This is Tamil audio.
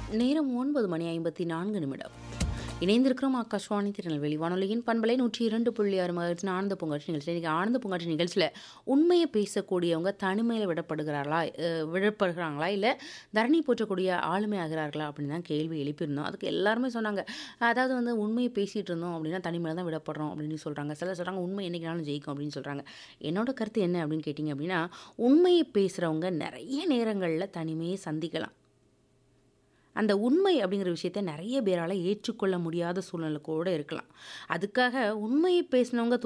நேரம் ஒன்பது மணி ஐம்பத்தி நான்கு நிமிடம் இணைந்திருக்கிறோம் ஆகாஷ்வாணி திருநெல்வேலி வானொலியின் பண்பலை நூற்றி இரண்டு புள்ளி ஆறு மகிழ்ச்சி ஆனந்த பூங்காட்சி நிகழ்ச்சி இன்றைக்கி ஆனந்த பூங்காட்சி நிகழ்ச்சியில் உண்மையை பேசக்கூடியவங்க தனிமையில் விடப்படுகிறார்களா அஹ், விடப்படுகிறாங்களா இல்லை தரணி போற்றக்கூடிய ஆளுமை ஆகிறார்களா அப்படின்னு தான் கேள்வி எழுப்பியிருந்தோம் அதுக்கு எல்லாருமே சொன்னாங்க அதாவது வந்து உண்மையை பேசிகிட்டு இருந்தோம் அப்படின்னா தனிமையில் தான் விடப்படுறோம் அப்படின்னு சொல்கிறாங்க சிலர் சொல்கிறாங்க உண்மை என்னைக்குனாலும் ஜெயிக்கும் அப்படின்னு சொல்கிறாங்க என்னோட கருத்து என்ன அப்படின்னு கேட்டிங்க அப்படின்னா உண்மையை பேசுகிறவங்க நிறைய நேரங்களில் தனிமையை சந்திக்கலாம் அந்த உண்மை அப்படிங்கிற விஷயத்த நிறைய பேரால் ஏற்றுக்கொள்ள முடியாத சூழ்நிலை கூட இருக்கலாம் அதுக்காக உண்மையை பேசினவங்க